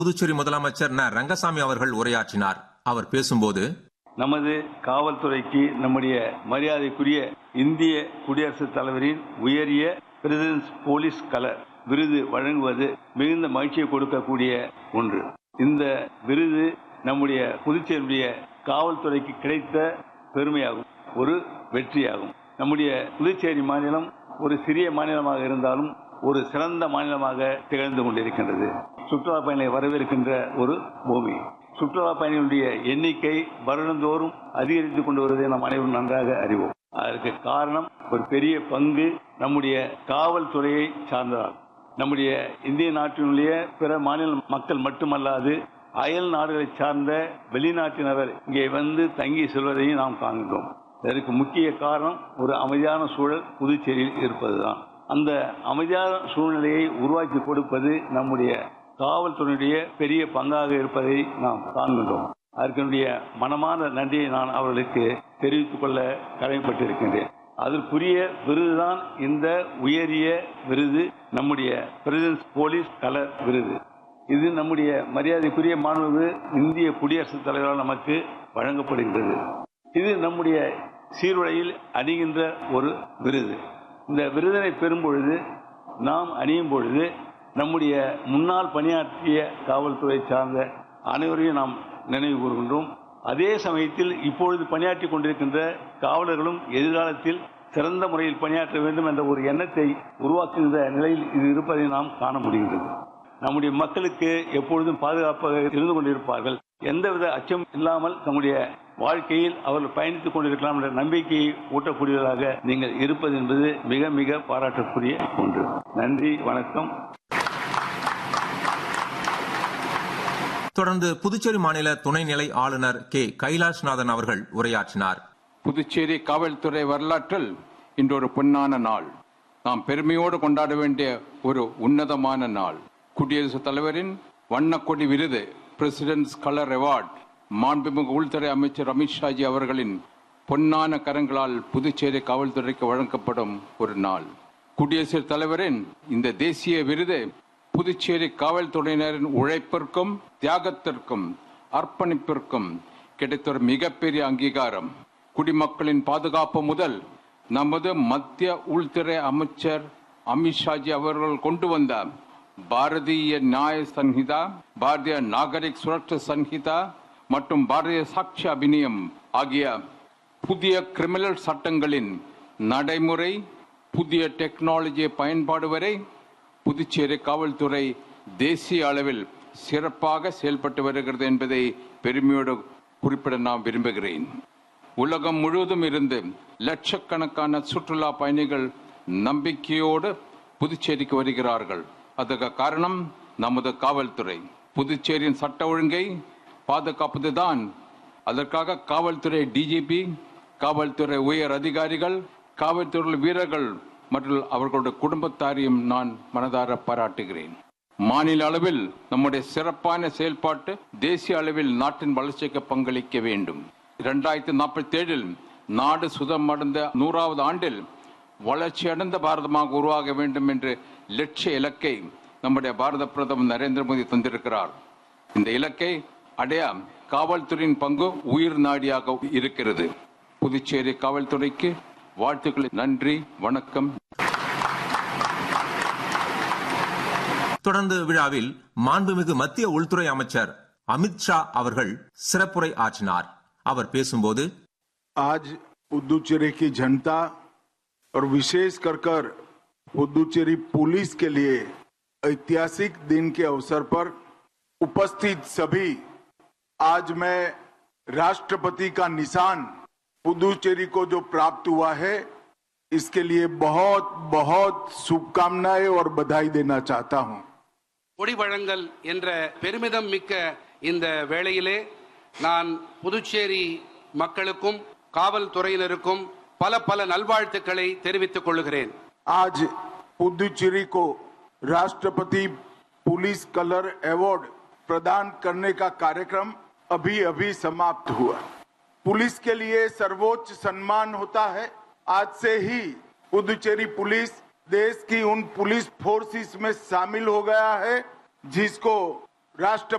புதுச்சேரி முதலமைச்சர் ந ரங்கசாமி அவர்கள் உரையாற்றினார் அவர் பேசும்போது நமது காவல்துறைக்கு நம்முடைய மரியாதைக்குரிய இந்திய குடியரசுத் தலைவரின் உயரிய பிரசிடென்ஸ் போலீஸ் கலர் விருது வழங்குவது மிகுந்த மகிழ்ச்சியை கொடுக்கக்கூடிய ஒன்று இந்த விருது நம்முடைய புதுச்சேரியுடைய காவல்துறைக்கு கிடைத்த பெருமையாகும் ஒரு வெற்றியாகும் நம்முடைய புதுச்சேரி மாநிலம் ஒரு சிறிய மாநிலமாக இருந்தாலும் ஒரு சிறந்த மாநிலமாக திகழ்ந்து கொண்டிருக்கின்றது சுற்றுலா பயணிகளை வரவேற்கின்ற ஒரு பூமி சுற்றுலா பயணிகளுடைய எண்ணிக்கை வருடந்தோறும் அதிகரித்துக் கொண்டு வருவதை நாம் அனைவரும் நன்றாக அறிவோம் அதற்கு காரணம் ஒரு பெரிய பங்கு நம்முடைய காவல்துறையை சார்ந்ததாகும் நம்முடைய இந்திய நாட்டினுடைய பிற மாநில மக்கள் மட்டுமல்லாது அயல் நாடுகளை சார்ந்த வெளிநாட்டினர் இங்கே வந்து தங்கி செல்வதையும் நாம் காண்கின்றோம் இதற்கு முக்கிய காரணம் ஒரு அமைதியான சூழல் புதுச்சேரியில் இருப்பதுதான் அந்த அமைதியான சூழ்நிலையை உருவாக்கி கொடுப்பது நம்முடைய காவல்துறையுடைய பெரிய பங்காக இருப்பதை நாம் காண்கின்றோம் அதற்கனுடைய மனமான நன்றியை நான் அவர்களுக்கு தெரிவித்துக் கொள்ள கடமைப்பட்டிருக்கின்றேன் அதற்குரிய விருதுதான் இந்த உயரிய விருது நம்முடைய பிரசிடென்ஸ் போலீஸ் கலர் விருது இது நம்முடைய மரியாதைக்குரிய மாண்பு இந்திய குடியரசுத் தலைவரால் நமக்கு வழங்கப்படுகின்றது இது நம்முடைய சீருடையில் அணிகின்ற ஒரு விருது இந்த விருதினை பெறும் பொழுது நாம் அணியும் பொழுது நம்முடைய முன்னால் பணியாற்றிய காவல்துறை சார்ந்த அனைவரையும் நாம் நினைவு கூறுகின்றோம் அதே சமயத்தில் இப்பொழுது பணியாற்றி கொண்டிருக்கின்ற காவலர்களும் எதிர்காலத்தில் சிறந்த முறையில் பணியாற்ற வேண்டும் என்ற ஒரு எண்ணத்தை உருவாக்குகின்ற நிலையில் இது இருப்பதை நாம் காண முடிகின்றது நம்முடைய மக்களுக்கு எப்பொழுதும் பாதுகாப்பாக இருந்து கொண்டிருப்பார்கள் எந்தவித அச்சம் இல்லாமல் தம்முடைய வாழ்க்கையில் அவர்கள் பயணித்துக் கொண்டிருக்கலாம் என்ற நம்பிக்கையை ஊட்டக்கூடியதாக நீங்கள் இருப்பது என்பது மிக மிக பாராட்டக்கூடிய ஒன்று நன்றி வணக்கம் தொடர்ந்து புதுச்சேரி மாநில துணைநிலை ஆளுநர் கே கைலாஷ்நாதன் அவர்கள் உரையாற்றினார் புதுச்சேரி காவல்துறை வரலாற்றில் இன்று ஒரு பொன்னான நாள் நாம் பெருமையோடு கொண்டாட வேண்டிய ஒரு உன்னதமான நாள் குடியரசுத் தலைவரின் வண்ணக்கொடி விருது பிரசிடென்ட்ஸ் கலர் அவார்ட் மாண்புமிகு உள்துறை அமைச்சர் அமித்ஷாஜி அவர்களின் பொன்னான கரங்களால் புதுச்சேரி காவல்துறைக்கு வழங்கப்படும் ஒரு நாள் குடியரசுத் தலைவரின் இந்த தேசிய விருது புதுச்சேரி காவல்துறையினரின் உழைப்பிற்கும் தியாகத்திற்கும் அர்ப்பணிப்பிற்கும் கிடைத்த ஒரு மிகப்பெரிய அங்கீகாரம் குடிமக்களின் பாதுகாப்பு முதல் நமது மத்திய உள்துறை அமைச்சர் அமித்ஷாஜி அவர்கள் கொண்டு வந்த பாரதிய நியாய சன்ஹிதா பாரதிய நாகரிக் சுரட்சா சன்ஹிதா மற்றும் பாரதிய சாட்சி அபிநியம் ஆகிய புதிய கிரிமினல் சட்டங்களின் நடைமுறை புதிய டெக்னாலஜி பயன்பாடு வரை புதுச்சேரி காவல்துறை தேசிய அளவில் சிறப்பாக செயல்பட்டு வருகிறது என்பதை பெருமையோடு குறிப்பிட நான் விரும்புகிறேன் உலகம் முழுவதும் இருந்து லட்சக்கணக்கான சுற்றுலா பயணிகள் நம்பிக்கையோடு புதுச்சேரிக்கு வருகிறார்கள் அதற்கு காரணம் நமது காவல்துறை புதுச்சேரியின் சட்ட ஒழுங்கை பாதுகாப்பதுதான் அதற்காக காவல்துறை டிஜிபி காவல்துறை உயர் அதிகாரிகள் காவல்துறை வீரர்கள் மற்றும் அவர்களுடைய குடும்பத்தாரையும் நான் மனதார பாராட்டுகிறேன் மாநில அளவில் நம்முடைய சிறப்பான செயல்பாட்டு தேசிய அளவில் நாட்டின் வளர்ச்சிக்கு பங்களிக்க வேண்டும் இரண்டாயிரத்தி நாற்பத்தி ஏழில் நாடு சுதமடைந்த நூறாவது ஆண்டில் வளர்ச்சியடைந்த பாரதமாக உருவாக வேண்டும் என்று லட்சிய இலக்கை நம்முடைய பாரத பிரதமர் நரேந்திர மோடி தந்திருக்கிறார் இந்த இலக்கை அடைய காவல்துறையின் பங்கு உயிர் நாடியாக இருக்கிறது புதுச்சேரி காவல்துறைக்கு வாழ்த்துக்களை நன்றி வணக்கம் தொடர்ந்து விழாவில் மாண்புமிகு மத்திய உள்துறை அமைச்சர் அமித்ஷா அவர்கள் சிறப்புரை ஆற்றினார் அவர் பேசும்போது आज पुदुचेरी की जनता और विशेष कर कर पुदुचेरी पुलिस के लिए ऐतिहासिक दिन के अवसर पर उपस्थित सभी आज मैं राष्ट्रपति का निशान पुदुचेरी को जो प्राप्त हुआ है इसके लिए बहुत बहुत शुभकामनाएं और बधाई देना चाहता हूं கொடி வழங்கல் என்ற பெருமிதம் மிக்க இந்த வேளையிலே நான் புதுச்சேரி மக்களுக்கும் காவல்துறையினருக்கும் பல பல நல்வாழ்த்துக்களை தெரிவித்துக் கொள்கிறேன் आज पुदुचेरी को राष्ट्रपति पुलिस कलर अवार्ड प्रदान करने का कार्यक्रम अभी अभी समाप्त हुआ पुलिस के लिए सर्वोच्च सम्मान होता है आज से ही पुदुचेरी पुलिस देश की उन पुलिस फोर्सेस में शामिल हो गया है जिसको राष्ट्र